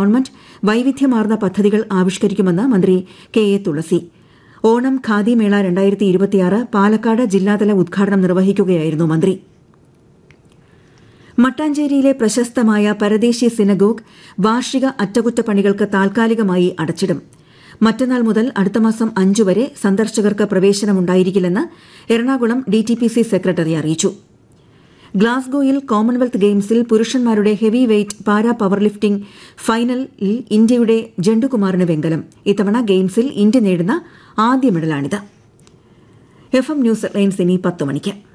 government വൈവിധ്യമാർന്ന പദ്ധതികൾ ആവിഷ്കരിക്കുമെന്ന് മന്ത്രി കെ എ തുളസി ഓണം ഖാദി മേള രണ്ടായിരത്തി ഇരുപത്തിയാറ് പാലക്കാട് ജില്ലാതല ഉദ്ഘാടനം നിർവഹിക്കുകയായിരുന്നു മന്ത്രി മട്ടാഞ്ചേരിയിലെ പ്രശസ്തമായ പരദേശി സിനഗോഗ് വാർഷിക അറ്റകുറ്റപ്പണികൾക്ക് താൽക്കാലികമായി അടച്ചിടും മറ്റന്നാൾ മുതൽ അടുത്ത മാസം അഞ്ചു വരെ സന്ദർശകർക്ക് പ്രവേശനമുണ്ടായിരിക്കില്ലെന്ന് എറണാകുളം ഡിടിപിസി സെക്രട്ടറി അറിയിച്ചു ഗ്ലാസ്ഗോയിൽ കോമൺവെൽത്ത് ഗെയിംസിൽ പുരുഷന്മാരുടെ heavyweight para powerlifting ഫൈനലിൽ ഇന്ത്യയുടെ ജണ്ടുകുമാറിന് വെങ്കലം ഇത്തവണ ഗെയിംസിൽ ഇന്ത്യ നേടുന്ന ആദ്യ മെഡലാണിത് എഫ് എം ന്യൂസ് ലൈൻസ് ഇനി പത്ത് മണിക്ക്